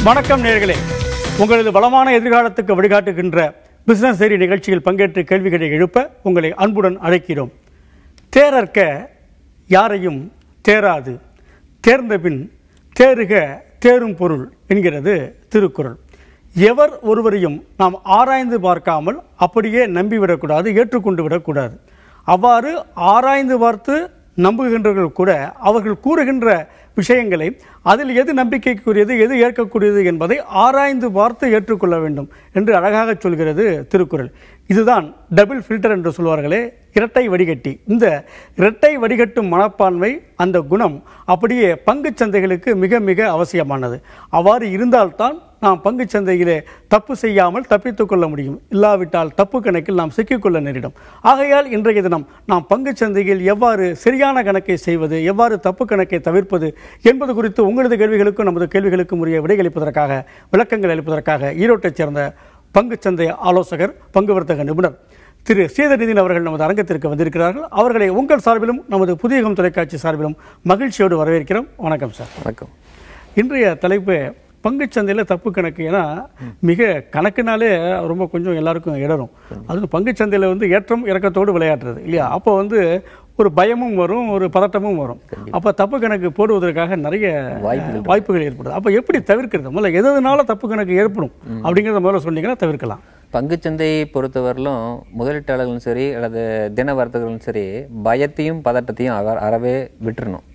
வணக்கம் நேர்களே உங்களது வளமான எதிர்காலத்துக்கு வழிகாட்டுகின்ற பிசினஸ் சேரி நிகழ்ச்சியில் பங்கேற்று கேள்விகளை எழுப்ப உங்களை அன்புடன் அழைக்கிறோம் தேரற்க யாரையும் தேராது தேர்ந்தபின் தேறுக தேரும் பொருள் என்கிறது திருக்குறள் எவர் ஒருவரையும் நாம் ஆராய்ந்து பார்க்காமல் அப்படியே நம்பிவிடக்கூடாது ஏற்றுக்கொண்டு விடக்கூடாது அவ்வாறு ஆராய்ந்து பார்த்து நம்புகின்றவர்கள் கூட அவர்கள் கூறுகின்ற விஷயங்களை அதில் எது நம்பிக்கைக்குரியது எது ஏற்கக்கூடியது என்பதை ஆராய்ந்து பார்த்து ஏற்றுக்கொள்ள வேண்டும் என்று அழகாக சொல்கிறது திருக்குறள் இதுதான் டபுள் ஃபில்டர் என்று சொல்வார்களே இரட்டை வடிகட்டி இந்த இரட்டை வடிகட்டும் மனப்பான்மை அந்த குணம் அப்படியே பங்குச் சந்தைகளுக்கு மிக மிக அவசியமானது அவ்வாறு இருந்தால்தான் நாம் பங்குச் சந்தையிலே தப்பு செய்யாமல் தப்பித்துக் கொள்ள முடியும் இல்லாவிட்டால் தப்பு கணக்கில் நாம் சிக்கிக்கொள்ள நேரிடும் ஆகையால் இன்றைய தினம் நாம் பங்குச் சந்தையில் எவ்வாறு சரியான கணக்கை செய்வது எவ்வாறு தப்பு கணக்கை தவிர்ப்பது என்பது குறித்து உங்களது கேள்விகளுக்கும் நமது கேள்விகளுக்கும் உரிய விடையளிப்பதற்காக விளக்கங்கள் அளிப்பதற்காக ஈரோட்டைச் சேர்ந்த பங்குச்சந்தை ஆலோசகர் பங்கு வர்த்தக நிபுணர் திரு ஸ்ரீதர்நிதின் அவர்கள் நமது அரங்கத்திற்கு வந்திருக்கிறார்கள் அவர்களை உங்கள் சார்பிலும் நமது புதியகம் தொலைக்காட்சி சார்பிலும் மகிழ்ச்சியோடு வரவேற்கிறோம் வணக்கம் சார் வணக்கம் இன்றைய தலைப்பு பங்குச்சந்தையில் தப்பு கணக்கு ஏன்னா மிக கணக்குனாலே ரொம்ப கொஞ்சம் எல்லாருக்கும் இடரும் அதுவும் பங்குச்சந்தையில் வந்து ஏற்றம் இறக்கத்தோடு விளையாடுறது இல்லையா அப்போ வந்து ஒரு பயமும் வரும் ஒரு பதட்டமும் வரும் அப்போ தப்பு கணக்கு போடுவதற்காக நிறைய வாய்ப்புகள் ஏற்படுது அப்போ எப்படி தவிர்க்கிறது முதல்ல எதனால தப்பு கணக்கு ஏற்படும் அப்படிங்கிறத முதல்ல சொன்னீங்கன்னா தவிர்க்கலாம் பங்குச்சந்தையை பொறுத்தவரையிலும் முதலீட்டாளர்களும் சரி அல்லது தின வர்த்தகர்களும் சரி பயத்தையும் பதட்டத்தையும் அற அறவே விட்டுறணும்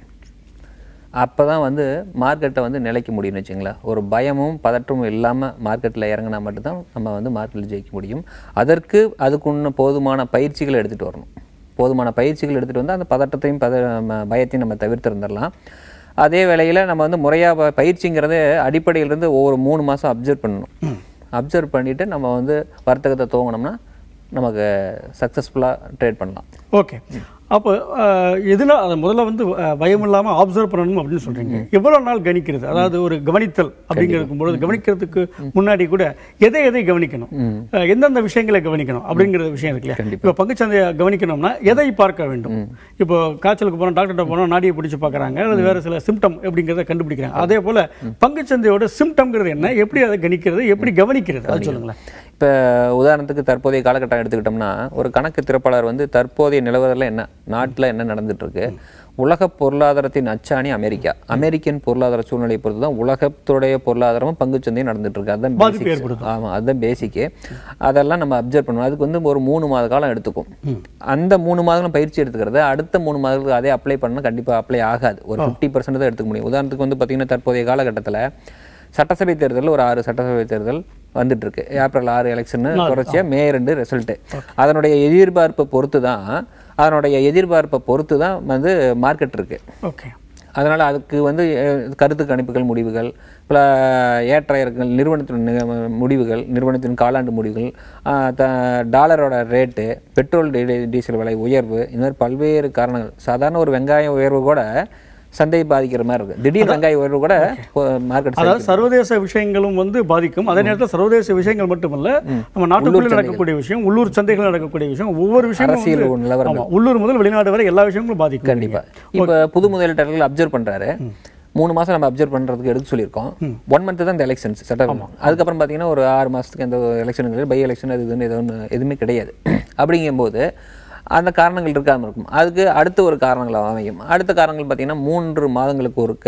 அப்போ தான் வந்து மார்க்கெட்டை வந்து நிலைக்க முடியும்னு வச்சுங்களேன் ஒரு பயமும் பதற்றமும் இல்லாமல் மார்க்கெட்டில் இறங்கினா மட்டும்தான் நம்ம வந்து மார்க்கெட்டில் ஜெயிக்க முடியும் அதற்கு அதுக்குன்னு போதுமான பயிற்சிகளை எடுத்துகிட்டு வரணும் போதுமான பயிற்சிகள் எடுத்துகிட்டு வந்து அந்த பதட்டத்தையும் பத ம- பயத்தையும் நம்ம தவிர்த்திருந்துடலாம் அதே வேளையில் நம்ம வந்து முறையாக பயிற்சிங்கிறது அடிப்படையிலேருந்து ஒவ்வொரு மூணு மாதம் அப்சர்வ் பண்ணணும் அப்சர்வ் பண்ணிவிட்டு நம்ம வந்து வர்த்தகத்தை துவங்கினோம்னா நமக்கு சக்ஸஸ்ஃபுல்லாக ட்ரேட் பண்ணலாம் ஓகே அப்போ அஹ், எதுல அதை முதல்ல வந்து அஹ், பயம் இல்லாமல் அப்சர்வ் பண்ணணும் அப்படின்னு சொல்றீங்க எவ்வளவு நாள் கணிக்கிறது அதாவது ஒரு கவனித்தல் அப்படிங்கிறது பொழுது கவனிக்கிறதுக்கு முன்னாடி கூட எதை எதை கவனிக்கணும் அஹ், எந்தெந்த விஷயங்களை கவனிக்கணும் அப்படிங்கிற விஷயம் இருக்கு இல்லையா இப்போ பங்குச்சந்தையை கவனிக்கணும்னா எதை பார்க்க வேண்டும் இப்போ காய்ச்சலுக்கு போனோம் டாக்டர்கிட்ட போனோம் நாடியை பிடிச்சு பார்க்கறாங்க அல்லது வேற சில சிம்டம் எப்படிங்கிறத கண்டுபிடிக்கிறாங்க அதே போல பங்குச்சந்தையோட சிம்டம்ங்கிறது என்ன எப்படி அதை கணிக்கிறது எப்படி கவனிக்கிறது அது சொல்லுங்களேன் இப்போ உதாரணத்துக்கு தற்போதைய காலகட்டம் எடுத்துக்கிட்டோம்னா ஒரு கணக்கு திறப்பாளர் வந்து தற்போதைய நிலவரில் என்ன நாட்டில் என்ன நடந்துட்டு இருக்கு உலக பொருளாதாரத்தின் அச்சாணி அமெரிக்கா அமெரிக்கன் பொருளாதார சூழ்நிலையை பொறுத்து தான் உலகத்துடைய பொருளாதாரமும் பங்குச்சந்தையும் நடந்துட்டு இருக்கு அதுதான் பாதிப்பு basics. ஏற்படுத்தும். ஆமா அதுதான் பேசிக்கு அதெல்லாம் நம்ம அப்சர்வ் பண்ணணும் அதுக்கு வந்து ஒரு மூணு மாத காலம் எடுத்துக்கும் அந்த மூணு மாதங்களும் பயிற்சி எடுத்துக்கிறது அடுத்த மூணு மாதங்களுக்கு அதே அப்ளை பண்ணால் கண்டிப்பா அப்ளை ஆகாது ஒரு ஃபிஃப்டி பர்சன்ட் தான் எடுத்துக்க முடியும் உதாரணத்துக்கு வந்து பார்த்தீங்கன்னா தற்போதைய காலகட்டத்தில் சட்டசபை தேர்தல் ஒரு ஆறு சட்டசபை தேர்தல் வந்துட்டு இருக்கு ஏப்ரல் ஆறு எலெக்ஷன் தொடர்ச்சியா மே ரெண்டு ரிசல்ட் அதனுடைய எதிர்பார்ப்பை பொறுத்து தான் அதனுடைய எதிர்பார்ப்பை பொறுத்து தான் வந்து மார்க்கெட் இருக்கு ஓகே அதனால் அதுக்கு வந்து அஹ், கருத்து கணிப்புகள் முடிவுகள் பல ஏற்ற இறக்கங்கள் நிறுவனத்தின் நி- முடிவுகள் நிறுவனத்தின் காலாண்டு முடிவுகள் ஆஹ், த டாலரோட ரேட்டு பெட்ரோல் டீ- டீசல் விலை உயர்வு இந்த மாதிரி பல்வேறு காரணங்கள் சாதாரண ஒரு வெங்காய உயர்வு கூட சந்தையை பாதிக்கிற மாதிரி இருக்கு திடீர் வெங்காய உயர்வு கூட மார்க்கெட் அதாவது சர்வதேச விஷயங்களும் வந்து பாதிக்கும் அதே நேரத்தில் சர்வதேச விஷயங்கள் மட்டுமல்ல நம்ம நாட்டுக்குள்ள நடக்கக்கூடிய விஷயம் உள்ளூர் சந்தைகள் நடக்கக்கூடிய விஷயம் ஒவ்வொரு விஷயமும் அரசியல் வந்து- நிலவரம் ஆமா, உள்ளூர் முதல் வெளிநாடு வரை எல்லா விஷயங்களும் பாதிக்கும் கண்டிப்பா இப்ப புது முதலீட்டாளர்கள் அப்சர்வ் பண்றாரு மூணு மாசம் நம்ம அப்சர்வ் பண்றதுக்கு எடுக்க சொல்லியிருக்கோம் ஒன் மந்த் தான் இந்த எலெக்ஷன்ஸ் சட்டம் அதுக்கப்புறம் பாத்தீங்கன்னா ஒரு ஆறு மாசத்துக்கு எந்த எலெக்ஷன் கிடையாது பை எலெக்ஷன் அது இதுன்னு எதுவும் எதுவுமே கிடையாது அப்படிங்கும்போது அந்த காரணங்கள் இருக்காம இருக்கும் அதுக்கு அடுத்த ஒரு காரணங்கள் அமையும் அடுத்த காரணங்கள் பாத்தீங்கன்னா மூன்று மாதங்களுக்கு ஒருக்க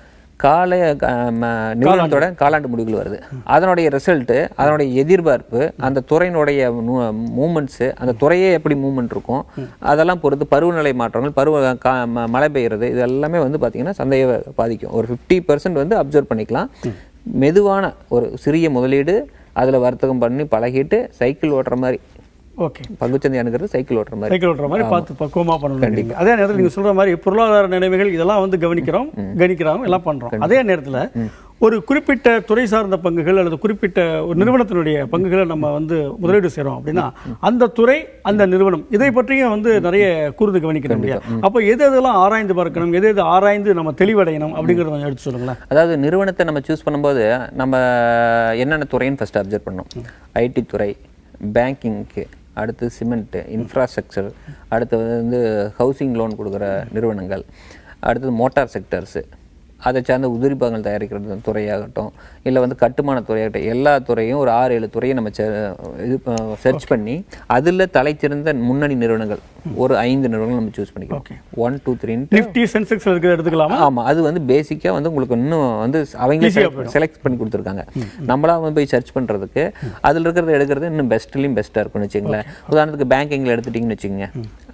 கால க- ம- நிறுவனத்தோட காலாண்டு முடிவுகள் வருது அதனுடைய ரிசல்ட்டு அதனுடைய எதிர்பார்ப்பு அந்த துறையினுடைய மூமெண்ட்ஸு அந்த துறையே எப்படி மூமெண்ட் இருக்கும் அதெல்லாம் பொறுத்து பருவநிலை மாற்றங்கள் பருவ கா- ம- மழை பெய்யுறது இது எல்லாமே வந்து பார்த்தீங்கன்னா சந்தையை பாதிக்கும் ஒரு ஃபிஃப்டி பர்சன்ட் வந்து அப்சர்வ் பண்ணிக்கலாம் மெதுவான ஒரு சிறிய முதலீடு அதில் வர்த்தகம் பண்ணி பழகிட்டு சைக்கிள் ஓட்டுற மாதிரி ஓகே பங்குச்சந்தை அணுகிறது சைக்கிள் ஓட்டுற மாதிரி சைக்கிள் ஓட்டுற மாதிரி பார்த்து பக்குவமா பண்ணணும் அதே நேரத்தில் நீங்க சொல்ற மாதிரி பொருளாதார நிலைமைகள் இதெல்லாம் வந்து கவனிக்கிறோம் கணிக்கிறோம் எல்லாம் பண்றோம் அதே நேரத்துல ஒரு குறிப்பிட்ட துறை சார்ந்த பங்குகள் அல்லது குறிப்பிட்ட ஒரு நிறுவனத்தினுடைய பங்குகளை நம்ம வந்து முதலீடு செய்றோம் அப்படின்னா அந்த துறை அந்த நிறுவனம் இதை பற்றியும் வந்து நிறைய கூர்ந்து கவனிக்கணும் இல்லையா அப்போ எது எதெல்லாம் ஆராய்ந்து பார்க்கணும் எது எது ஆராய்ந்து நம்ம தெளிவடையணும் அப்படிங்கறத கொஞ்சம் எடுத்து சொல்லுங்களேன் அதாவது நிறுவனத்தை நம்ம சூஸ் பண்ணும்போது நம்ம என்னென்ன துறைன்னு ஃபர்ஸ்ட் அப்சர்வ் பண்ணணும் ஐடி துறை பேங்கிங்க்கு அடுத்து சிமெண்ட்டு இன்ஃப்ராஸ்ட்ரக்சர் அடுத்து வந்து ஹவுசிங் லோன் கொடுக்குற நிறுவனங்கள் அடுத்தது மோட்டார் செக்டர்ஸு அதை சார்ந்த உதிரிப்பாகங்கள் தயாரிக்கிறது துறையாகட்டும் இல்லை வந்து கட்டுமான துறையாகட்டும் எல்லா துறையும் ஒரு ஆறு ஏழு துறையை நம்ம செ- இது சர்ச் பண்ணி அதில் தலைச்சிறந்த முன்னணி நிறுவனங்கள் ஒரு ஐந்து நிறுவனங்கள் நம்ம சூஸ் பண்ணிக்கலாம் ஒன் டூ த்ரீன்ட்டு நிஃப்டி சென்செக்ஸ்ல இருக்கிறத எடுத்துக்கலாமா ஆமா அது வந்து பேசிக்கா வந்து உங்களுக்கு இன்னும் வந்து அவங்களே செலக்ட் பண்ணி கொடுத்துருக்காங்க நம்மளா வந்து போய் சர்ச் பண்றதுக்கு அதுல இருக்கிறத எடுக்கிறது இன்னும் பெஸ்ட்லயும் பெஸ்ட்டாக இருக்கும்னு வச்சுங்களேன் உதாரணத்துக்கு பேங்கிங்ல எடுத்துட்டீங்கன்னு வச்சுக்கோங்க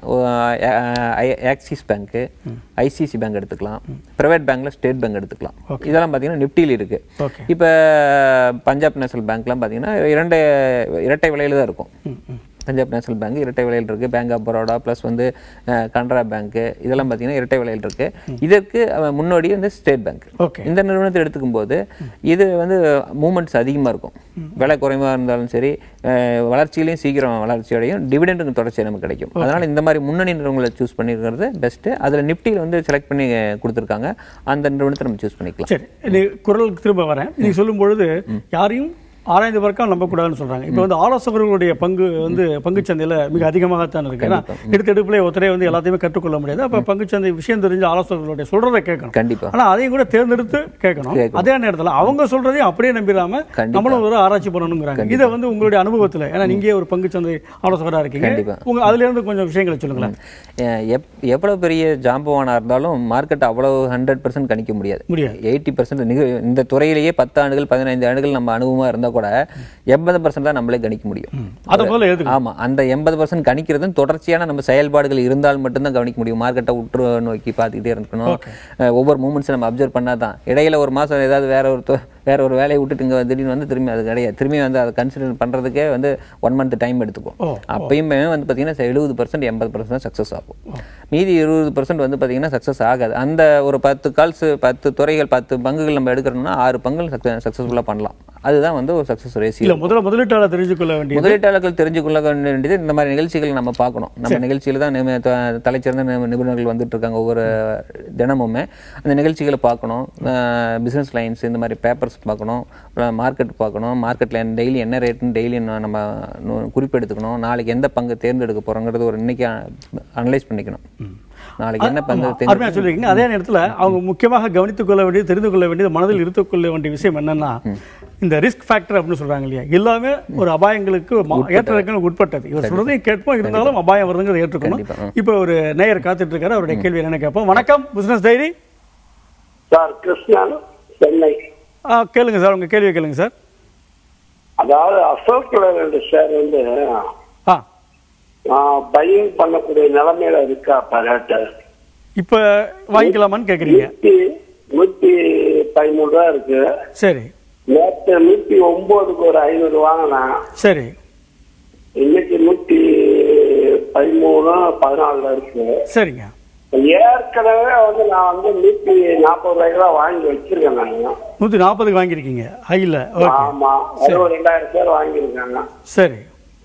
ஆக்சிஸ் பேங்க்கு ஐசிசி பேங்க் எடுத்துக்கலாம் பிரைவேட் பேங்க்ல ஸ்டேட் பேங்க் எடுத்துக்கலாம் இதெல்லாம் பார்த்தீங்கன்னா நிப்டியில் இருக்கு ஓகே இப்போ பஞ்சாப் நேஷனல் பேங்க்லாம் பார்த்தீங்கன்னா இரண்டு இரட்டை விலையில தான் இருக்கும் பஞ்சாப் நேஷனல் பேங்க் இரட்டை விலையில் இருக்கு பேங்க் ஆஃப் பரோடா ப்ளஸ் வந்து அஹ், கனரா பேங்க் இதெல்லாம் பார்த்தீங்கன்னா இரட்டை விலையில் இருக்கு இதற்கு அவன் முன்னோடி வந்து ஸ்டேட் பேங்க் ஓகே இந்த நிறுவனத்தை எடுத்துக்கும் போது இது வந்து மூமெண்ட்ஸ் அதிகமாக இருக்கும் விலை குறைவாக இருந்தாலும் சரி அஹ், வளர்ச்சியிலையும் சீக்கிரம் வளர்ச்சி அடையும் டிவிடெண்டுக்கு தொடர்ச்சி நமக்கு கிடைக்கும் அதனால இந்த மாதிரி முன்னணி நிறுவனங்களை சூஸ் பண்ணிருக்கிறது பெஸ்ட்டு அதில் நிப்டியில் வந்து செலக்ட் பண்ணி அஹ், கொடுத்துருக்காங்க அந்த நிறுவனத்தை நம்ம சூஸ் பண்ணிக்கலாம் சரி நீ குரலுக்கு திரும்ப வரேன் நீங்க சொல்லும் பொழுது யாரையும் ஆராய்ந்து பார்க்க நம்பக்கூடாதுன்னு சொல்றாங்க இப்போ வந்து ஆலோசகர்களுடைய பங்கு வந்து பங்குச்சந்தையில மிக அதிகமாகத்தான் இருக்கு ஏன்னா எடுத்தெடுப்புல ஒருத்தரே வந்து எல்லாத்தையுமே கற்றுக்கொள்ள முடியாது அப்ப பங்குச்சந்தை விஷயம் தெரிஞ்ச ஆலோசகர்களுடைய சொல்றதை கேட்கணும் கண்டிப்பா ஆனா அதையும் கூட தேர்ந்தெடுத்து கேட்கணும் அதே நேரத்துல அவங்க சொல்றதையும் அப்படியே நம்பிடாம கண்டிப்பா. நம்மளும் ஒரு ஆராய்ச்சி பண்ணணுங்கிறாங்க இதை வந்து உங்களுடைய அனுபவத்துல ஏன்னா நீங்க ஒரு பங்குச்சந்தை ஆலோசகரா இருக்கீங்க கண்டிப்பா. உங்க அதுல இருந்து கொஞ்சம் விஷயங்களை சொல்லுங்களேன் அஹ் எப் எவ்வளவு பெரிய ஜாம்பவானா இருந்தாலும் மார்க்கெட் அவ்வளவு ஹண்ட்ரட் பர்சன்ட் கணிக்க முடியாது முடியாது எயிட்டி பர்சன்ட் இந்த துறையிலேயே பத்து ஆண்டுகள் பதினைந்து ஆண்டுகள் நம்ம அனுபவமா இருந்தா கூட எண்பது பர்சன்ட் தான் நம்மளே கணிக்க முடியும் அதை போல எதுக்கு ஆமா அந்த எண்பது பர்சன்ட் கணிக்கிறதும் தொடர்ச்சியான நம்ம செயல்பாடுகள் இருந்தால் மட்டும்தான் கவனிக்க முடியும் மார்க்கெட்டை உற்று நோக்கி பார்த்துக்கிட்டே இருக்கணும் அஹ் ஒவ்வொரு மூமெண்ட்ஸும் நம்ம அப்சர்வ் பண்ணாதான் இடையில ஒரு மாசம் ஏதாவது வேற ஒரு தொ- வேற ஒரு வேலையை விட்டுட்டு இங்க திடீர்னு வந்து திரும்பி அது கிடையாது திரும்பி வந்து அதை கன்சிடர் பண்றதுக்கே வந்து ஒன் மந்த் டைம் எடுத்துக்கும் ஓ, அப்பயுமே வந்து பார்த்தீங்கன்னா எழுபது பர்சன்ட் எண்பது பர்சன்ட் சக்ஸஸ் ஆகும் மீதி இருபது பர்சன்ட் வந்து பார்த்தீங்கன்னா சக்ஸஸ் ஆகாது அந்த ஒரு பத்து கால்ஸ் பத்து துறைகள் பத்து பங்குகள் நம்ம எடுக்கிறோம்னா ஆறு பங்குகள் சக்ஸஸ்ஃபுல்லாக பண்ணலாம் அதுதான் வந்து ஒரு சக்ஸஸ் ரேசியோ இல்ல முதல்ல முதலீட்டாளர் தெரிஞ்சுக்கொள்ள வேண்டிய முதலீட்டாளர்கள் தெரிஞ்சுக்கொள்ள வேண்டியது இந்த மாதிரி நிகழ்ச்சிகளை நம்ம பார்க்கணும் நம்ம நிகழ்ச்சியில தான் நிமி- த- தலைச்சிறந்த நிபு- நிபுணர்கள் வந்துட்டு இருக்காங்க ஒவ்வொரு தினமுமே அந்த நிகழ்ச்சிகளை பார்க்கணும் பிஸ்னஸ் லைன்ஸ் இந்த மாதிரி பேப்பர்ஸ் பார்க்கணும் மார்க்கெட் பார்க்கணும் மார்க்கெட்டில் டெய்லி என்ன ரேட்டுன்னு டெய்லி நம்ம நு- குறிப்பெடுத்துக்கணும் நாளைக்கு எந்த பங்கு தேர்ந்தெடுக்க போகிறோங்கிறது ஒரு இன்னைக்கு அனலைஸ் பண்ணிக்கணும் நாளைக்கு என்ன பங்கு தேர்ந்து அருமையா சொல்லிருக்கீங்க அதே நேரத்துல அவங்க முக்கியமாக கவனித்துக் கொள்ள வேண்டியது தெரிந்து கொள்ள வேண்டியது மனதில் இருத்துக் கொள்ள வேண்டிய விஷயம் என்னன்னா இந்த ரிஸ்க் ஃபேக்டர் அப்படின்னு சொல்றாங்க இல்லையா எல்லாமே ஒரு அபாயங்களுக்கு ம- ஏற்ற இறக்கங்களுக்கு உட்பட்டது இவர் சொல்றதையும் கேட்போம் இருந்தாலும் அபாயம் வருதுங்கிறத ஏற்றுக்கணும் கண்டிப்பா, இப்போ ஒரு நேயர் காத்துட்டு இருக்காரு அவருடைய கேள்வி என்னன்னு கேட்போம் வணக்கம் business diary sir Krishnan Chennai ஆ, கேளுங்க சார் உங்க கேள்வி கேளுங்க சார் அதாவது அசோக் லேலண்ட் ஷேர் வந்து ஆ பையிங் பண்ணக்கூடிய நிலைமையில இருக்கா பரேட்டு இப்போ வாங்கிக்கலாமான்னு கேக்குறீங்க நூத்தி நூத்தி பதிமூணு ரூபா இருக்கு சரி நேற்று நூத்தி ஒன்பதுக்கு ஒரு ஐநூறு வாங்கினேன் சரி இன்னைக்கு நூத்தி பதிமூணு பதினாலுல இருக்கு சரிங்க ஏற்கனவே வந்து நான் வந்து நூத்தி நாற்பது ரூபாய்க்கு தான் வாங்கி வச்சிருக்கேன் நான் நூற்றி நாற்பதுக்கு வாங்கியிருக்கீங்க ஹையில் ஓகே ஆமா அது ஒரு ரெண்டாயிரம் பேர் வாங்கியிருக்காங்க சரி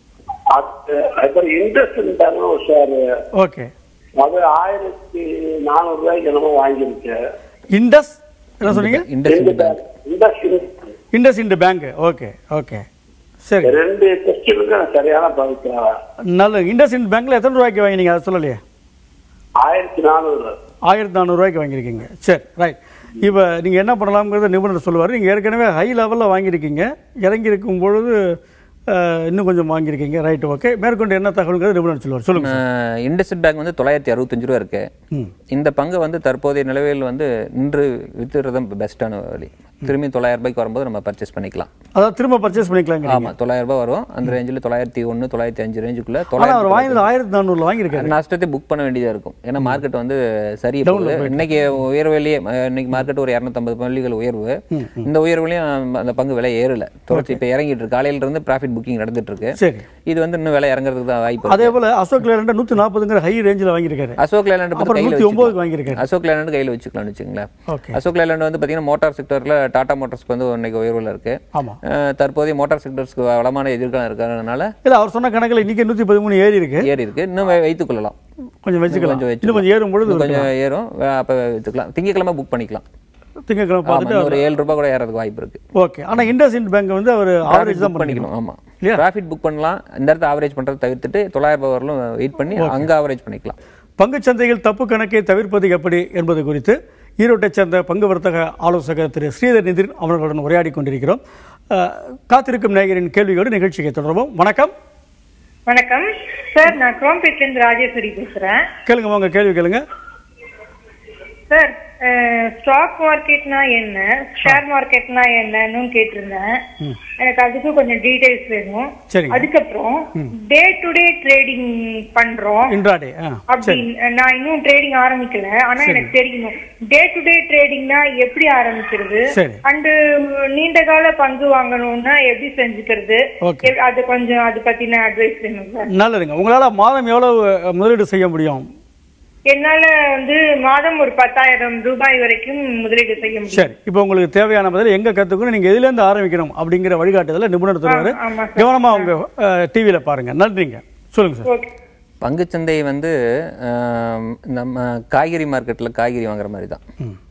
அது அப்புறம் இன்ட்ரெஸ்ட் ஒரு ஷேர் ஓகே அது ஆயிரத்தி நானூறு ரூபாய்க்கு என்னமோ வாங்கியிருக்கு இண்டஸ் என்ன சொன்னீங்க இண்டஸ்ட்ரி பேங்க் இந்த IndusInd bank okay okay சரி ரெண்டு கொஸ்டினுக்கு சரியான பதில் நல்ல இண்டஸ் இண்ட் பேங்க்ல எத்தனை ரூபாய்க்கு வாங்கினீங்க அதை சொல்லலையே ஆயிரத்தி நானூறு ஆயிரத்தி நானூறுரூவாய்க்கு வாங்கியிருக்கீங்க சரி ரைட் இப்போ நீங்கள் என்ன பண்ணலாம்ங்கிறத நிபுணர் சொல்லுவார் நீங்கள் ஏற்கனவே ஹை லெவலில் வாங்கியிருக்கீங்க இறங்கி இருக்கும் பொழுது அஹ், இன்னும் கொஞ்சம் வாங்கியிருக்கீங்க ரைட் ஓகே மேற்கொண்டு என்ன தகவல்ங்கிறத நிபுணர் சொல்லுவார் சொல்லுங்கள் இண்டஸ்ட் பேங்க் வந்து தொள்ளாயிரத்தி அறுபத்தஞ்சு ரூபா இருக்கு ம் இந்த பங்கு வந்து தற்போதைய நிலவையில் வந்து நின்று வித்துறது பெஸ்ட்டான வழி திரும்பி தொள்ளாயிரம் ரூபாய்க்கு வரும்போது நம்ம பர்ச்சேஸ் பண்ணிக்கலாம் அதாவது திரும்ப பர்ச்சேஸ் பண்ணிக்கலாங்க ஆமா தொள்ளாயிரம் ரூபாய் வரும் அந்த ரேஞ்சில் தொள்ளாயிரத்தி ஒன்று தொள்ளாயிரத்தி அஞ்சு ரேஞ்சுக்குள்ள ஆனால் தொள்ளாயிரம் அவர் வாங்கினது ஆயிரத்தி நானூறுல வாங்கியிருக்காரு நஷ்டத்தை புக் பண்ண வேண்டியதா இருக்கும் ஏன்னா மார்க்கெட் வந்து சரி போகுது இன்னைக்கு உயர்விலேயே அஹ், இன்னைக்கு மார்க்கெட் ஒரு இரநூத்தம்பது புள்ளிகள் உயர்வு இந்த உயர்வுலையும் அந்த பங்கு விலை ஏறல தொடர்ச்சி இப்போ இறங்கிட்டு இருக்கு காலையில இருந்து ப்ராஃபிட் புக்கிங் நடந்துட்டு இருக்கு சரி இது வந்து இன்னும் விலை இறங்குறதுக்கு தான் வாய்ப்பு இருக்கு. அதே போல் அசோக் லேலண்ட நூற்றி நாற்பதுங்கிற ஹை ரேஞ்சில் வாங்கியிருக்காரு அசோக் லேலண்ட் பத்தி அப்புறம் கையில் நூற்றி ஒம்போதுக்கு வச்சுக்கலாம் வாங்கியிருக்காரு அசோக் லேலண்ட் கையில் வச்சுக்கலாம்னு வச்சுங்களேன் ஓகே அசோக் லேலண்ட் வந்து பார்த்தீங்கன்னா மோட்டார் செக்டரில் டாடா மோட்டார்ஸ்க்கு வந்து இன்னைக்கு உயர்வில் இருக்கு ஆமாம் அஹ், தற்போதைய மோட்டார் செக்டர்ஸ்க்கு வளமான எதிர்காலம் இருக்கிறதுனால இல்லை அவர் சொன்ன கணக்கில் இன்னைக்கு நூற்றி பதிமூணு ஏறி இருக்கு ஏறி இருக்கு இன்னும் வை- வைத்துக் கொள்ளலாம் கொஞ்சம் வச்சுக்கலாம் கொஞ்சம் இன்னும் கொஞ்சம் ஏறும் பொழுது இன்னும் கொஞ்சம் ஏறும் வே- அப்ப வைத்துக்கலாம் திங்கக்கிழமை புக் பண்ணிக்கலாம் திங்கக்கிழமை ஆமா, பார்த்துட்டு இன்னும் ஒரு ஏழு ரூபாய் கூட ஏறதுக்கு வாய்ப்பு இருக்கு ஓகே ஆனால் இண்டஸ் இண்ட் பேங்க் வந்து அவர் ஆவரேஜ் தான் புக் பண்ணிக்கணும் ஆமா இல்லையா? ப்ராஃபிட் புக் பண்ணலாம் இந்த இடத்த ஆவரேஜ் பண்றதை தவிர்த்துட்டு தொள்ளாயிரம் ரூபாய் வரலும் வெயிட் பண்ணி அங்க ஆவரேஜ் பண்ணிக்கலாம் பங்குச் சந்தையில் தப்பு கணக்கை தவிர்ப்பது எப்படி என்பது குறித்து ஈரோட்டைச் சேர்ந்த பங்கு வர்த்தக ஆலோசகர் திரு ஸ்ரீதர் நிதின் அவர்களுடன் உரையாடி கொண்டிருக்கிறோம் அஹ், காத்திருக்கும் நேயரின் கேள்வியோடு நிகழ்ச்சியை தொடர்வோம் வணக்கம் வணக்கம் சார் நான் குரோம்பேட்ல இருந்து ராஜேஸ்வரி பேசுறேன் கேளுங்க உங்க கேள்வி கேளுங்க சார் ஸ்டாக் மார்க்கெட்னா என்ன ஷேர் மார்க்கெட்னா என்னன்னு கேட்டிருந்தேன் எனக்கு அதுக்கு கொஞ்சம் டீடைல்ஸ் வேணும் சரிங்க. அதுக்கப்புறம் டே டு டே ட்ரேடிங் பண்றோம் இன்ட்ராடே ஆ அப்படி நான் இன்னும் ட்ரேடிங் ஆரம்பிக்கல ஆனா எனக்கு தெரியணும் டே டு டே ட்ரேடிங்னா எப்படி ஆரம்பிக்கிறது சரி. அண்ட் நீண்ட கால பங்கு வாங்கணும்னா எப்படி செஞ்சுக்கிறது Okay. எ- அது கொஞ்சம் அது பத்தின அட்வைஸ் வேணும் சார் நல்லதுங்க உங்களால் மாதம் எவ்வளவு அஹ், முதலீடு செய்ய முடியும் என்னால வந்து மாதம் ஒரு பத்தாயிரம் ரூபாய் வரைக்கும் முதலீடு செய்ய முடியும் சரி இப்போ உங்களுக்கு தேவையான பதில் எங்க கத்துக்கணும் நீங்க எதுலேருந்து ஆரம்பிக்கணும் அப்படிங்கிற வழிகாட்டுதல நிபுணர் தருவாரு ஆ, ஆமா சார். கவனமா உங்க டிவியில பாருங்க நன்றிங்க சொல்லுங்க சார் ஓகே பங்குச்சந்தை வந்து ஆம், நம்ம காய்கறி மார்க்கெட்டில் காய்கறி வாங்குற மாதிரி தான்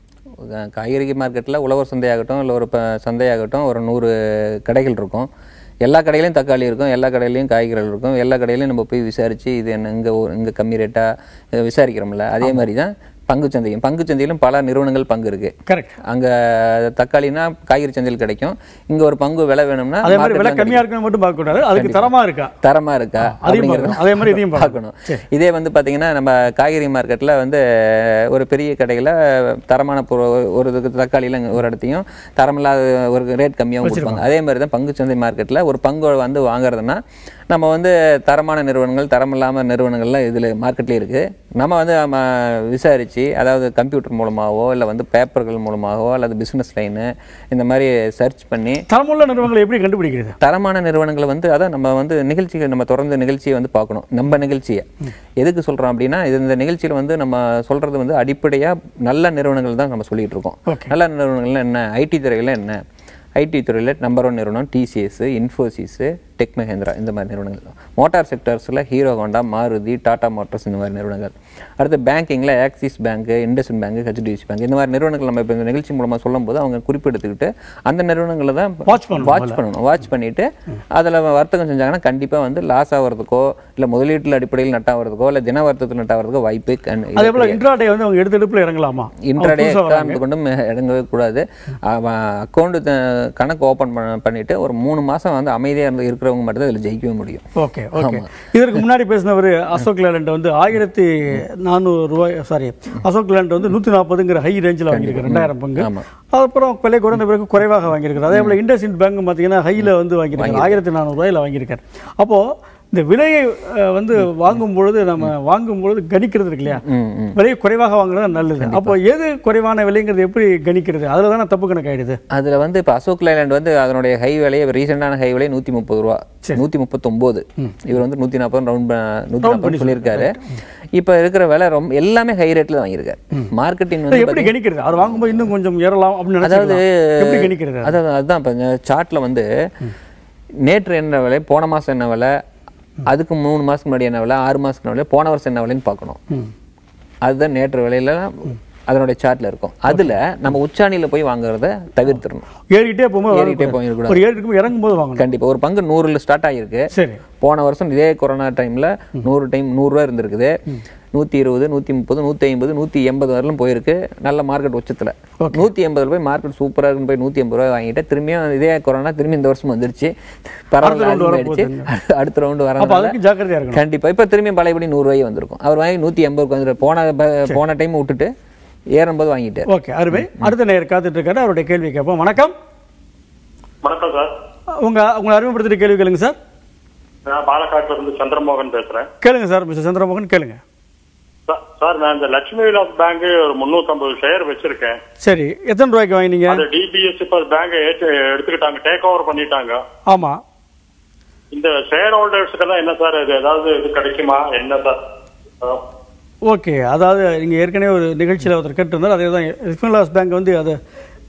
அஹ் காய்கறி மார்க்கெட்டில் உழவர் சந்தையாகட்டும் இல்லை ஒரு ப சந்தையாகட்டும் ஒரு நூறு கடைகள் இருக்கும் எல்லா கடையிலையும் தக்காளி இருக்கும் எல்லா கடையிலையும் காய்கறிகள் இருக்கும் எல்லா கடையிலையும் நம்ம போய் விசாரித்து இது என்ன இங்கே இங்கே கம்மி ரேட்டாக விசாரிக்கிறோம்ல அதே மாதிரி தான் பங்குச்சந்தையும் பங்குச்சந்தையிலும் பல நிறுவனங்கள் பங்கு இருக்குது கரெக்ட் அங்கே தக்காளினா காய்கறி சந்தையில் கிடைக்கும் இங்கே ஒரு பங்கு விலை வேணும்னா அதே மாதிரி விலை marketல கம்மியா இருக்குன்னு மட்டும் பார்க்க கூடாது அதுக்கு தரமா இருக்கா தரமா இருக்கா அதையும் அப்படிங்கறத பார்க்கணும். அதே மாதிரி இதையும் பார்க்கணும். பார்க்கணும் இதே வந்து பாத்தீங்கன்னா நம்ம காய்கறி மார்க்கெட்ல வந்து ஒரு பெரிய கடையில தரமான பொருள் ஒரு இதுக்கு தக்காளியில ஒரு இடத்தையும் தரமில்லாத ஒரு ரேட் கம்மியாகவும் கொடுப்பாங்க அதே மாதிரி தான் பங்குச்சந்தை மார்க்கெட்ல ஒரு பங்கு வந்து வாங்குறதுன்னா நம்ம வந்து தரமான நிறுவனங்கள் தரமில்லாம நிறுவனங்கள்லாம் இதுல மார்க்கெட்லயே இருக்கு நம்ம வந்து நம்ம விசாரிச்சு அதாவது கம்ப்யூட்டர் மூலமாகவோ இல்லை வந்து பேப்பர்கள் மூலமாகவோ அல்லது பிசினஸ் லைனு இந்த மாதிரி சர்ச் பண்ணி தரமுள்ள நிறுவனங்களை எப்படி கண்டுபிடிக்கிறது தரமான நிறுவனங்களை வந்து அதான் நம்ம வந்து நிகழ்ச்சிகள் நம்ம தொடர்ந்து நிகழ்ச்சியை வந்து பார்க்கணும் நம்ம நிகழ்ச்சியை எதுக்கு சொல்றோம் அப்படின்னா இது இந்த நிகழ்ச்சியில் வந்து நம்ம சொல்றது வந்து அடிப்படையா நல்ல நிறுவனங்கள் தான் நம்ம சொல்லிட்டு இருக்கோம் Okay. நல்ல நிறுவனங்கள்ல என்ன ஐடி துறையில என்ன ஐடி துறையில் நம்பர் ஒன் நிறுவனம் டிசிஎஸ் இன்ஃபோசிஸ் டெக் மஹேந்திரா இந்த மாதிரி நிறுவனங்கள் மோட்டார் செக்டர்ஸில் Hero Honda Maruti Tata motors இந்த மாதிரி நிறுவனங்கள் அடுத்து பேங்கிங்கில் Axis bank IndusInd bank HDFC bank இந்த மாதிரி நிறுவனங்கள் நம்ம இப்போ இந்த நிகழ்ச்சி மூலமாக சொல்லும்போது அவங்க குறிப்பெடுத்துக்கிட்டு அந்த நிறுவனங்களை தான் Watch பண்ணணும் வாட்ச் பண்ணணும் வாட்ச் பண்ணிட்டு அதில் வர்த்தகம் செஞ்சாங்கன்னா கண்டிப்பாக வந்து லாஸ் ஆகிறதுக்கோ இல்லை முதலீட்டில் அடிப்படையில் நட்டாகிறதுக்கோ இல்லை தின வர்த்தகத்தில் நட்டாகிறதுக்கோ வாய்ப்பு கண்- அதே போல இன்ட்ராடே வந்து அவங்க எடுத்தெடுப்புல இறங்கலாமா இன்ட்ராடே அவங்க புதுசா வராங்க. காரணத்து கொண்டும் இறங்கவே கூடாது அவன் அக்கௌண்ட் கணக்கு ஓப்பன் பண்ண பண்ணிட்டு ஒரு மூணு மாசம் வந்து அமைதியா இருந்து இருக்கிறவங்க மட்டும் தான் இதுல ஜெயிக்கவே முடியும் ஓகே ஓகே இதற்கு முன்னாடி பேசினவர் அசோக் லேலண்ட் வந்து ஆயிரத்தி நானூறு ரூபாய் சாரி அசோக் லேலண்ட் வந்து நூற்றி நாற்பதுங்கிற ஹை ரேஞ்சில் வாங்கியிருக்காரு ரெண்டாயிரம் பங்கு ஆமா. அப்புறம் விலை குறைந்த பிறகு குறைவாக வாங்கியிருக்காரு அதே போல் இண்டஸ்இண்ட் பேங்க் பார்த்தீங்கன்னா ஹையில் வந்து வாங்கியிருக்காரு ஆயிரத்தி நானூறு ரூபாயில் வாங்கியிருக்காரு அப்போது இந்த விலையை அஹ், வந்து வாங்கும் பொழுது நம்ம வாங்கும் பொழுது கணிக்கிறது இருக்கு இல்லையா ம், ம். விலையை குறைவாக வாங்குறது நல்லது அப்போ எது குறைவான விலைங்கிறது எப்படி கணிக்கிறது அதில் தானே தப்பு கணக்கு ஆயிடுது அதுல வந்து இப்போ அசோக் லைலாண்ட் வந்து அதனுடைய ஹை விலையை ரீசெண்டான ஹை விலை நூத்தி முப்பது ரூபா நூத்தி முப்பத்தொம்போது இவர் வந்து நூத்தி நாற்பது ரவுண்ட் நூத்தி நாற்பது சொல்லியிருக்காரு இப்போ இருக்கிற விலை ரொம்ப எல்லாமே ஹை ரேட்ல தான் வாங்கியிருக்காரு மார்க்கெட்டிங் வந்து எப்படி கணிக்கிறது அவர் வாங்கும்போது இன்னும் கொஞ்சம் ஏறலாம் அப்படின்னு அதாவது நினைச்சாவது எப்படி கணிக்கிறது அதாவது அதுதான் இப்போ சார்ட்ல வந்து நேற்று என்ன விலை போன மாசம் என்ன விலை அதுக்கு மூணு மாசத்துக்கு முன்னாடி என்ன விலை ஆறு மாசத்துக்கு முன்னாடி போன வருஷம் என்ன விலைன்னு பார்க்கணும் ம். அதுதான் நேற்று விலையில அதனுடைய சார்ட்ல இருக்கும் அதுல நம்ம உச்சாணியில போய் வாங்குறத தவிர்த்திடணும் ஏறிட்டே போகும்போது ஏறிட்டே வரக்கூடாது. போயிடக்கூடாது. ஒரு ஏறி இருக்கும்போது இறங்கும் போது வாங்கணும் கண்டிப்பா ஒரு பங்கு நூறுல ஸ்டார்ட் ஆகிருக்கு சரி போன வருஷம் இதே கொரோனா டைம்ல நூறு டைம் நூறுரூவா இருந்திருக்குது நூத்தி இருபது நூத்தி முப்பது நூத்தி ஐம்பது நூத்தி எண்பது வரலும் போயிருக்கு நல்ல மார்க்கெட் உச்சத்துல நூத்தி எண்பதுல போய் மார்க்கெட் சூப்பரா இருக்குன்னு போய் நூத்தி எண்பது ரூபாய் வாங்கிட்டு திரும்பியும் இதே கொரோனா திரும்பி இந்த வருஷம் வந்துருச்சு பரவாயில்ல round அதிகமாயிடுச்சு. அடுத்த ரவுண்டு அப்போ வரதுனால அதுக்கு ஜாக்கிரதையா இருக்கணும் கண்டிப்பா இப்ப திரும்பியும் பழையபடி நூறு ரூபாய் வந்திருக்கும் அவர் வாங்கி நூத்தி எண்பதுக்கு வந்துட்டு போன ப- போன டைம் விட்டுட்டு ஏறும்போது வாங்கிட்டார் ஓகே அருமை அடுத்த நேயர் காத்துட்டு இருக்காரு அவருடைய கேள்வி கேட்போம் வணக்கம் வணக்கம் சார் உங்க உங்களை அறிமுகப்படுத்திட்டு கேள்வி கேளுங்க சார் நான் பாலக்காட்டுல இருந்து சந்திரமோகன் பேசுறேன் கேளுங்க சார் மிஸ்டர் சந்திரமோகன் கேளுங்க சா- சார் நான் இந்த லட்சுமி விலாஸ் பேங்க் ஒரு 350 ஷேர் வச்சிருக்கேன் சரி எத்தனை ரூபாய்க்கு வாங்கினீங்க அது டிபிஎஸ் இப்ப பேங்க் எடுத்துக்கிட்டாங்க டேக் ஓவர் பண்ணிட்டாங்க ஆமா இந்த ஷேர் ஹோல்டர்ஸ்க்கு தான் என்ன சார் இது ஏதாவது இது கிடைக்குமா என்ன சார் ஆ. ஓகே அதாவது நீங்கள் ஏற்கனவே ஒரு நிகழ்ச்சியில் ஒருத்தர் கேட்டிருந்தார் அதே தான் ரிஃபன்லாஸ் பேங்க் வந்து அதை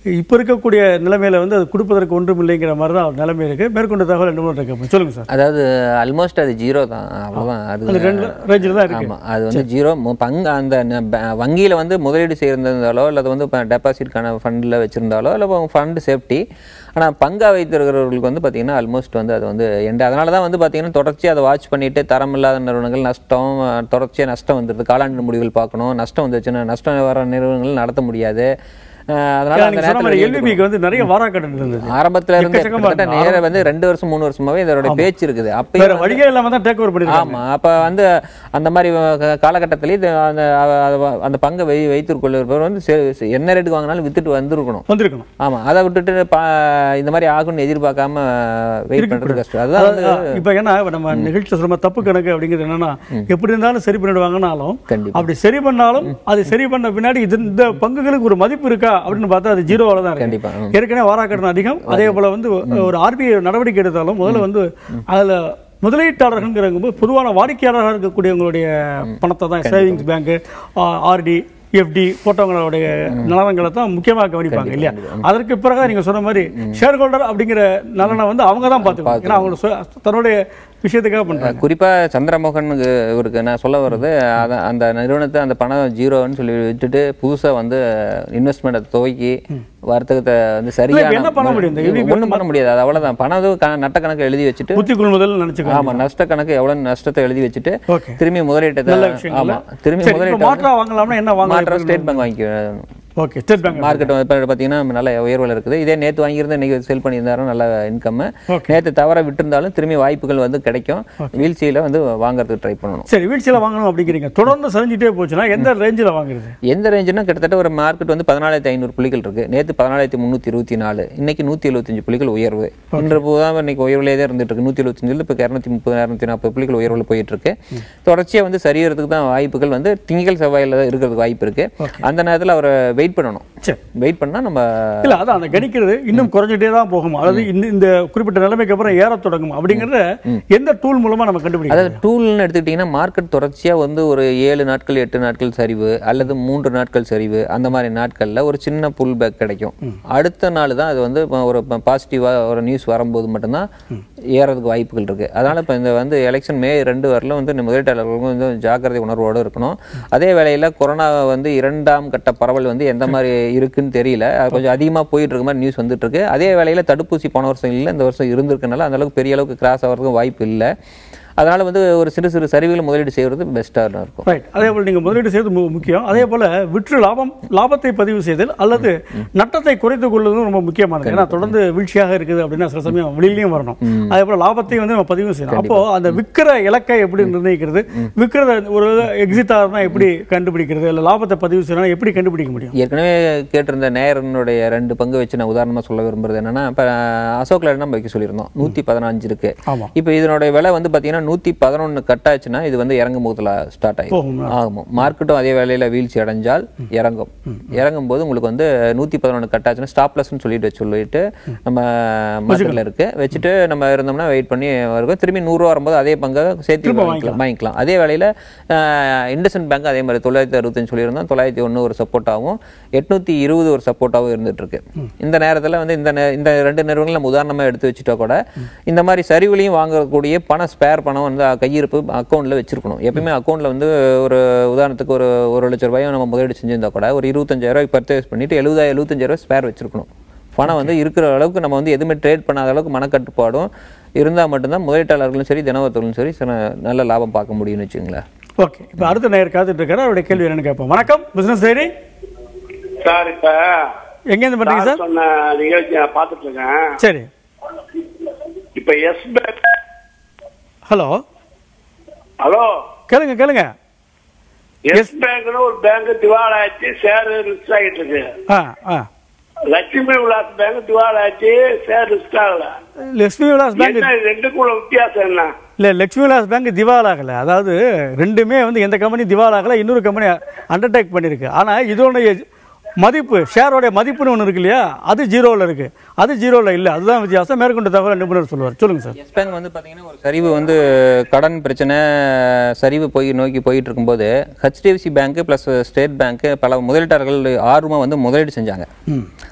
இப்போ இருக்கக்கூடிய நிலைமையில வந்து அது கொடுப்பதற்கு ஒன்றும் இல்லைங்கிற மாதிரி தான் நிலைமை இருக்கு மேற்கொண்ட தகவல் என்ன இருக்கு சொல்லுங்க சார் அதாவது ஆல்மோஸ்ட் அது ஜீரோ தான் அவ்வளோதான் அது அது ரெண்டு ரேஞ்சில் தான் இருக்கு ஆமா அது வந்து ஜீரோ மு- பங்கு அந்த ந- ப- வங்கியில வந்து முதலீடு செய்திருந்தாலோ அல்லது வந்து டெபாசிட்கான ஃபண்டில் வச்சிருந்தாலோ இல்லை ஃபண்ட் சேஃப்டி ஆனா பங்கா வைத்திருக்கிறவர்களுக்கு வந்து பாத்தீங்கன்னா ஆல்மோஸ்ட் வந்து அது வந்து எண்டு அதனால தான் வந்து பாத்தீங்கன்னா தொடர்ச்சியாக அதை வாட்ச் பண்ணிட்டு தரமில்லாத நிறுவனங்கள் நஷ்டம் தொடர்ச்சியாக நஷ்டம் வந்துடுது காலாண்டு முடிவுகள் பார்க்கணும் நஷ்டம் வந்துச்சுன்னா நஷ்டம் வர நிறுவனங்கள் நடத்த முடியாது அஹ் அதனால அந்த நீங்க சொன்ன நேரத்துல மாதிரி வெளியே எல்விபிக்கு வந்து நிறைய வாராக்கடன் இருந்தது ஆரம்பத்துல இருந்து எக்கச்சக்கமா கிட்டத்தட்ட இருந்தது. நேர வந்து ரெண்டு வருஷம் மூணு வருஷமாவே இதோட பேச்சு இருக்குது வேற அப்பயும் வழியே இல்லாம தான் டேக் ஓவர் பண்ணிருக்காங்க ஆமா அப்ப வந்து அந்த மாதிரி வ- காலகட்டத்திலே இது அந்த அ- அ- அந்த பங்கை வை வைத்துக் கொள்ளுறவர் வந்து சே- சே- என்ன ரேட்டுக்கு வாங்கினாலும் வித்துட்டு வந்திருக்கணும் வந்திருக்கணும் ஆமா அதை விட்டுட்டு பா- இந்த மாதிரி ஆகும்னு எதிர்பார்க்காம வெயிட் பண்றது கஷ்டம் அதுதான் வந்து அதாவது, இப்ப ஏன்னா இப்ப நம்ம நிகழ்ச்சியில் சொல்ல தப்பு கணக்கு அப்படிங்கிறது என்னன்னா எப்படி இருந்தாலும் சரி பண்ணிடுவாங்கனாலும் கண்டிப்பா. அப்படி சரி பண்ணாலும் அது சரி பண்ண பின்னாடி இது இந்த பங்குகளுக்கு ஒரு மதிப்பு இருக்கா அப்படின்னு பார்த்தா அது ஜீரோவால தான் இருக்கு கண்டிப்பா ம். ஏற்கனவே வாராக்கடன் அதிகம் அதே போல வந்து ஒரு ஆர்பிஐ நடவடிக்கை எடுத்தாலும் முதல்ல வந்து அதுல முதலீட்டாளர்கள்ங்கிறவங்க பொதுவான வாடிக்கையாளராக இருக்கக்கூடியவங்களுடைய பணத்தை தான் சேவிங்ஸ் பேங்க் ஆர்டி எஃப்டி போட்டவங்களுடைய நலன்களை தான் முக்கியமாக கவனிப்பாங்க இல்லையா அதற்கு பிறகு நீங்க சொன்ன மாதிரி ஷேர் ஹோல்டர் அப்படிங்கிற நலனை வந்து அவங்க தான் பார்த்துக்கணும் ஏன்னா அவங்க சொ- தன்னுடைய விஷயத்துக்காக பண்றாங்க குறிப்பா சந்திரமோகனுக்கு இவருக்கு நான் சொல்ல வர்றது அத- அந்த நிறுவனத்தை அந்த பணம் ஜீரோன்னு சொல்லி விட்டுட்டு புதுசா வந்து இன்வெஸ்ட்மெண்ட்டை துவக்கி வர்த்தகத்தை வந்து சரியான என்ன பண்ண முடியும்? இந்த EVP ஒண்ணும் பண்ண முடியாது அது அவ்வளவுதான் பணம் அது க- நட்ட கணக்கு எழுதி வச்சுட்டு புத்தி கொள்முதல் நினைச்சுக்கோங்க ஆமா நஷ்ட கணக்கு எவ்வளவு நஷ்டத்தை எழுதி வச்சுட்டு Okay. திரும்பி முதலீட்டை நல்ல விஷயம் ஆமா திரும்பி சரி இப்போ முதலீட்டை மாற்றா வாங்கலாம்னா என்ன வாங்கலாம் மாற்றம் ஸ்டேட் பேங்க் வாங்கிக்க ஓகே ஸ்டேட் பேங்க் மார்க்கெட் இப்போ பார்த்தீங்கன்னா நல்ல உயர்வில் இருக்குது இதே நேற்று வாங்கியிருந்தா இன்னைக்கு செல் பண்ணியிருந்தாரும் நல்ல இன்கம் Okay. நேற்று தவற விட்டிருந்தாலும் திரும்பி வாய்ப்புகள் வந்து கிடைக்கும் வீழ்ச்சியில வந்து வாங்குறதுக்கு ட்ரை பண்ணணும் சரி வீழ்ச்சியில் வாங்கணும் அப்படிங்கிறீங்க தொடர்ந்து சரிஞ்சிட்டே போச்சுன்னா எந்த ரேஞ்சில் வாங்குறது எந்த ரேஞ்சுனா கிட்டத்தட்ட ஒரு மார்க்கெட் வந்து பதினாலாயிரத்தி ஐநூறு புள்ளிகள் இருக்கு நேற்று பதினாலாயிரத்தி முந்நூற்றி இருபத்தி நாலு இன்னைக்கு நூற்றி எழுபத்தஞ்சு புள்ளிகள் உயர்வு இன்று தான் இன்னைக்கு உயர்வுலேயே தான் இருந்துட்டு இருக்கு நூற்றி எழுபத்தஞ்சில் இப்போ இரநூத்தி முப்பது இரநூத்தி நாற்பது புள்ளிகள் உயர்வில் போயிட்டு இருக்கு தொடர்ச்சியாக வந்து சரியறதுக்கு தான் வாய்ப்புகள் வந்து திங்கள் செவ்வாயில் தான் இருக்கிறதுக்கு வாய்ப்பு இருக்கு அந்த நேரத்தில் அவரை வெயிட் பண்ணணும் சரி வெயிட் பண்ணா நம்ம இல்ல அதான் அந்த கணிக்கிறது இன்னும் குறைஞ்சிட்டே தான் போகும் அதாவது இந்த இந்த குறிப்பிட்ட நிலைமைக்கு அப்புறம் ஏறத் தொடங்கும் அப்படிங்கறத எந்த டூல் மூலமா நம்ம கண்டுபிடிக்கலாம் அதாவது டூல்னு எடுத்துக்கிட்டிங்கன்னா மார்க்கெட் தொடர்ச்சியாக வந்து ஒரு ஏழு நாட்கள் எட்டு நாட்கள் சரிவு அல்லது மூன்று நாட்கள் சரிவு அந்த மாதிரி நாட்களில் ஒரு சின்ன புல் பேக் கிடைக்கும் அடுத்த நாள் தான் அது வந்து இப்ப ஒரு பாசிட்டிவாக ஒரு நியூஸ் வரும்போது மட்டும்தான் ஏறதுக்கு வாய்ப்புகள் இருக்குது அதனால் இப்போ இந்த வந்து எலெக்ஷன் மே ரெண்டு வரலும் வந்து இந்த முதலீட்டாளர்களுக்கும் வந்து ஜாக்கிரதை உணர்வோடு இருக்கணும் அதே வேளையில் கொரோனா வந்து இரண்டாம் கட்ட பரவல் வந்து எந்த மாதிரி இருக்குன்னு தெரியல அது கொஞ்சம் அதிகமாக போயிட்டு இருக்க மாதிரி நியூஸ் வந்துட்டு இருக்கு அதே வேளையில் தடுப்பூசி போன வருஷம் இல்லை இந்த வருஷம் இருந்திருக்கனால அந்த அளவுக்கு பெரிய அளவுக்கு கிராஸ் ஆகிறதுக்கும் வாய்ப்பு இல்லை அதனால வந்து ஒரு சிறு சிறு சரிவுகள் முதலீடு செய்வது பெஸ்ட்டாக இருக்கும் ரைட் அதே போல நீங்க முதலீடு செய்வது மு- முக்கியம் அதே போல விற்று லாபம் லாபத்தை பதிவு செய்தல் அல்லது நட்டத்தை குறைத்துக் கொள்வதும் ரொம்ப முக்கியமானது ஏன்னா தொடர்ந்து வீழ்ச்சியாக இருக்குது அப்படின்னா சில சமயம் வெளியிலையும் வரணும் அதே போல லாபத்தையும் வந்து நம்ம பதிவு செய்யணும் அப்போ அந்த விற்கிற இலக்கை எப்படி நிர்ணயிக்கிறது விற்கிறத ஒரு எக்ஸிட் ஆகுதுன்னா எப்படி கண்டுபிடிக்கிறது இல்ல லாபத்தை பதிவு செய்யணும் எப்படி கண்டுபிடிக்க முடியும் ஏற்கனவே கேட்டிருந்த நேரனுடைய ரெண்டு பங்கு வச்சு நான் உதாரணமா சொல்ல விரும்புறது என்னன்னா இப்போ அசோக் லேண்ட் நம்ம வைக்க சொல்லியிருந்தோம் நூற்றி பதினஞ்சு இருக்கு ஆமா. இப்போ இதனுடைய விலை வந்து பார்த்தீங்கன்னா நூற்றி பதினொன்று கட் ஆச்சுன்னா இது வந்து இறங்கும் போதுல ஸ்டார்ட் ஆகும் போகும். ஆகும் மார்க்கெட்டும் அதே வேலையில வீழ்ச்சி அடைஞ்சால் இறங்கும் இறங்கும் போது உங்களுக்கு வந்து நூற்றி பதினொன்று கட் ஆச்சுன்னா ஸ்டாப்லெஸ்ன்னு சொல்லிட்டு வச்சு சொல்லிட்டு நம்ம மார்க்கெட்டில் இருக்கு வச்சுட்டு நம்ம இருந்தோம்னா வெயிட் பண்ணி வரும் திரும்பி நூறுரூவா வரும்போது அதே பங்கை சேர்த்து வாங்கிக்கலாம் வாங்கிக்கலாம் அதே வேலையில் இண்டஸ்இண்ட் பேங்க் அதே மாதிரி தொள்ளாயிரத்தி அறுபத்தஞ்சு சொல்லியிருந்தோம் தொள்ளாயிரத்தி ஒன்று ஒரு சப்போர்ட்டாகவும் எட்நூற்றி இருபது ஒரு சப்போர்ட்டாகவும் இருந்துட்டு இருக்கு இந்த நேரத்தில் வந்து இந்த நே- இந்த ரெண்டு நிறுவனங்கள் நம்ம உதாரணமாக எடுத்து வச்சுட்டா கூட இந்த மாதிரி சரிவுலையும் வாங்கக்கூடிய பணம் ஸ்பேர் பணம் வந்து கையிருப்பு அக்கௌண்ட்டில் வச்சிருக்கணும் எப்பயுமே அக்கௌண்ட்டில் வந்து ஒரு உதாரணத்துக்கு ஒரு ஒரு லட்ச ரூபாயும் நம்ம முதலீடு செஞ்சிருந்தா கூட ஒரு இருபத்தஞ்சாயிரம் ரூபாய் பர்ச்சேஸ் பண்ணிட்டு எழுபதாயிரம் எழுபத்தஞ்சாயிரம் ஸ்பேர் வச்சிருக்கணும் பணம் வந்து இருக்கிற அளவுக்கு நம்ம வந்து எதுவுமே ட்ரேட் பண்ணாத அளவுக்கு மனக்கட்டுப்பாடும் இருந்தால் மட்டும்தான் முதலீட்டாளர்களும் சரி தினவர்த்தர்களும் சரி சில- நல்ல லாபம் பார்க்க முடியும்னு வச்சுங்களேன் ஓகே இப்போ அடுத்த நேயர் காத்துட்டு இருக்காரு அவருடைய கேள்வி என்னன்னு கேட்போம் வணக்கம் பிசினஸ் டைரி சார் இப்ப எங்கேருந்து பண்றீங்க சார் சார் சொன்ன நிகழ்ச்சி நான் பார்த்துட்டு இருக்கேன் சரி இப்ப எஸ் பேங்க் ஹலோ ஹலோ கேளுங்க கேளுங்க எஸ் பேங்க்னு ஒரு பேங்க் திவால் ஆச்சு ஷேர் ரிஸ்க் ஆகிட்டு இருக்கு ஆ ஆ லட்சுமி விலாஸ் பேங்க் திவால் ஆச்சு ஷேர் ரிஸ்க் ஆகல லட்சுமி விலாஸ் பேங்க் என்ன இது ரெண்டுக்குள்ள வித்தியாசம் என்ன இல்ல லட்சுமி விலாஸ் பேங்க் திவால் ஆகல அதாவது ரெண்டுமே வந்து எந்த கம்பெனி திவால் ஆகல இன்னொரு கம்பெனி அண்டர்டேக் பண்ணிருக்கு ஆனா இதோடைய மதிப்பு ஷேரோடைய மதிப்புன்னு ஒன்று இருக்கு இல்லையா அது ஜீரோவில் இருக்கு அது ஜீரோவில் இல்லை அதுதான் வித்தியாசம் மேற்கொண்ட தகவல் நிபுணர் சொல்லுவார் சொல்லுங்க சார் எஸ் பேங்க் வந்து பார்த்தீங்கன்னா ஒரு சரிவு வந்து கடன் பிரச்சனை சரிவு போய் நோக்கி போயிட்டு இருக்கும்போது HDFC bank plus state bank பல முதலீட்டாளர்கள் ஆர்வமாக வந்து முதலீடு செஞ்சாங்க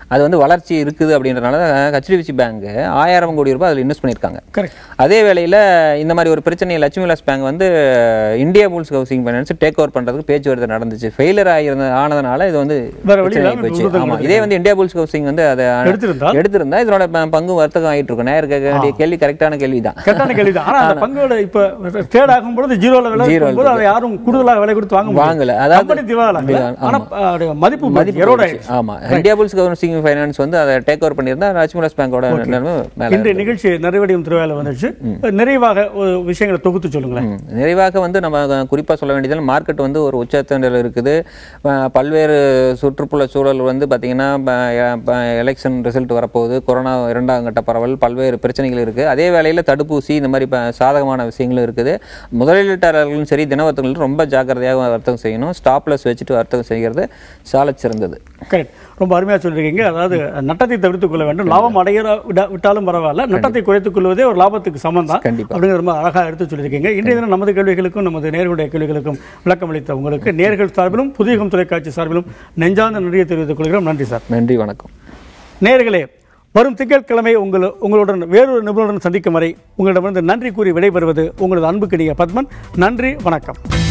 அது வந்து வளர்ச்சி இருக்குது அப்படின்றனால ஹெச்டிஎஃப்சி பேங்க் ஆயிரம் கோடி ரூபாய் அதில் இன்வெஸ்ட் பண்ணியிருக்காங்க கரெக்ட் அதே வேளையில் இந்த மாதிரி ஒரு பிரச்சனையை லட்சுமி விலாஸ் பேங்க் வந்து Indiabulls housing finance take over பண்ணுறதுக்கு பேச்சுவார்த்தை நடந்துச்சு ஃபெயிலியர் ஆகிருந்த ஆனதுனால இது வந்து வேற வழி பிரச்சனை இல்லாம ஆகி போச்சு விருதுகள் ஆமாம் இதே வந்து இந்தியா பூல்ஸ் ஹவுசிங் வந்து அதை எடுத்திருந்தால்? எடுத்திருந்தா இதனோட ப- பங்கு வர்த்தகம் ஆகிட்டு இருக்கும் நேர் கேட்க வேண்டிய கேள்வி கரெக்டான கேள்வி தான் கரெக்டான கேள்வி தான் ஆனா அந்த பங்கோட இப்ப ட்ரேட் ஆகும் பொழுது ஜீரோல விலை Zero போது அதை யாரும் கூடுதலாக விலை கொடுத்து வாங்க முடியாது. வாங்கல. அதாவது- கம்பெனி திவாலாகல. ஆமா. ஆனா அதோட மதிப்பு மதிப்பு எரோட போயிடுச்சு. ஆமா இந்தியா பூல்ஸ் ஹவுசிங் ஃபைனான்ஸ் வந்து அதை டேக் ஓவர் பண்ணியிருந்தா லட்சுமி விலாஸ் பேங்கோட நிலைமை மேலே இன்றைய நிகழ்ச்சி நிறைவடையும் திருவேலை வந்துச்சு நிறைவாக ஒரு விஷயங்களை தொகுத்து சொல்லுங்களேன் ம். நிறைவாக வந்து நம்ம குறிப்பாக சொல்ல வேண்டியது மார்க்கெட் வந்து ஒரு உச்சத்தண்டில் இருக்குது ப- பல்வேறு சுற்றுப்புற சூழல் வந்து பார்த்திங்கன்னா எலெக்ஷன் ரிசல்ட் வரப்போகுது கொரோனா இரண்டாம் கட்ட பரவல் பல்வேறு பிரச்சனைகள் இருக்குது அதே வேளையில் தடுப்பூசி இந்த மாதிரி ப- சாதகமான விஷயங்களும் இருக்குது முதலீட்டாளர்களும் சரி தினவர்த்தங்களும் ரொம்ப ஜாக்கிரதையாக வர்த்தகம் செய்யணும் ஸ்டாப்லெஸ் வச்சுட்டு வர்த்தகம் செய்கிறது சாலச் சிறந்தது கரெக்ட் ரொம்ப அருமையா சொல்லியிருக்கீங்க அதாவது நட்டத்தை தவிர்த்துக் கொள்ள வேண்டும் லாபம் அடைய விட- விட்டாலும் பரவாயில்ல நட்டத்தை குறைத்துக் கொள்வதே ஒரு லாபத்துக்கு சமம் தான் கண்டிப்பா. அப்படிங்கிற ரொம்ப அழகா எடுத்து சொல்லியிருக்கீங்க இன்றைய தினம் நமது கேள்விகளுக்கும் நமது நேர்களுடைய கேள்விகளுக்கும் விளக்கம் அளித்த உங்களுக்கு நேர்கள் சார்பிலும் புதியகம் தொலைக்காட்சி சார்பிலும் நெஞ்சார்ந்த நன்றியை தெரிவித்துக் கொள்கிறோம் நன்றி சார் நன்றி வணக்கம் நேயர்களே வரும் திங்கட்கிழமை உங்கள் உங்களுடன் வேறொரு நிபுணருடன் சந்திக்கும் வரை உங்களிடமிருந்து நன்றி கூறி விடைபெறுவது உங்களது அன்புக்கினிய பத்மன் நன்றி வணக்கம்